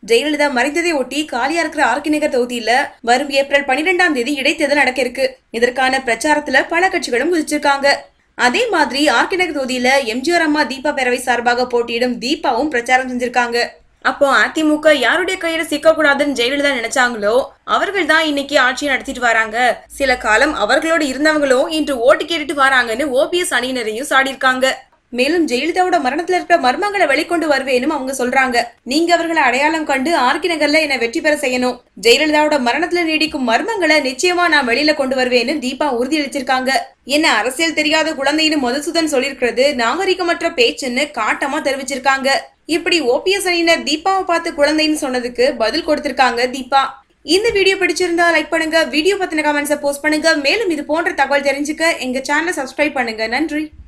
ஜெயலலிதா மறைந்ததை ஒட்டி காலியா இருக்கிற ஆர்கே நகர் தொகுதியில வரும் ஏப்ரல் பனிரெண்டாம் தேதி இடைத்தேர்தல் நடக்க இருக்கு இதற்கான பிரச்சாரத்துல பல கட்சிகளும் குதிச்சிருக்காங்க அதே மாதிரி ஆர்கே நகர் தொகுதியில எம்ஜிஆர் அம்மா தீபா பேரவை சார்பாக போட்டியிடும் தீபாவும் பிரச்சாரம் செஞ்சிருக்காங்க அப்போ அதிமுக யாருடைய கையில சிக்க கூடாதுன்னு ஜெயலலிதா நினைச்சாங்களோ அவர்கள் தான் இன்னைக்கு ஆட்சியை நடத்திட்டு வராங்க சில காலம் அவர்களோடு இருந்தவங்களும் இன்று ஓட்டு கேட்டுட்டு வராங்கன்னு ஓபிஎஸ் அணியினரையும் சாடியிருக்காங்க மேலும் ஜெயலலிதாவோட மரணத்துல இருக்கிற மர்மங்களை வெளிக்கொண்டு வருவேனும் அவங்க சொல்றாங்க நீங்க அவர்களை அடையாளம் கண்டு ஆர்கி நகர்ல என்ன வெற்றி பெற செய்யணும் ஜெயலலிதாவோட மரணத்துல நீடிக்கும் மர்மங்களை நிச்சயமா நான் வெளியில கொண்டு வருவேன்னு தீபா உறுதியளிச்சிருக்காங்க என்ன அரசியல் தெரியாத குழந்தைன்னு மதுசூதன் சொல்லியிருக்கிறது நாகரிகமற்ற பேச்சுன்னு காட்டமா தெரிவிச்சிருக்காங்க இப்படி ஓபிஎஸ் அணியினர் தீபாவை பார்த்து குழந்தைன்னு சொன்னதுக்கு பதில் கொடுத்திருக்காங்க தீபா இந்த வீடியோ பிடிச்சிருந்தா லைக் பண்ணுங்க வீடியோ பத்தின கமெண்ட்ஸை போஸ்ட் பண்ணுங்க மேலும் இது போன்ற தகவல் தெரிஞ்சுக்க எங்க சேனலை சப்ஸ்கிரைப் பண்ணுங்க நன்றி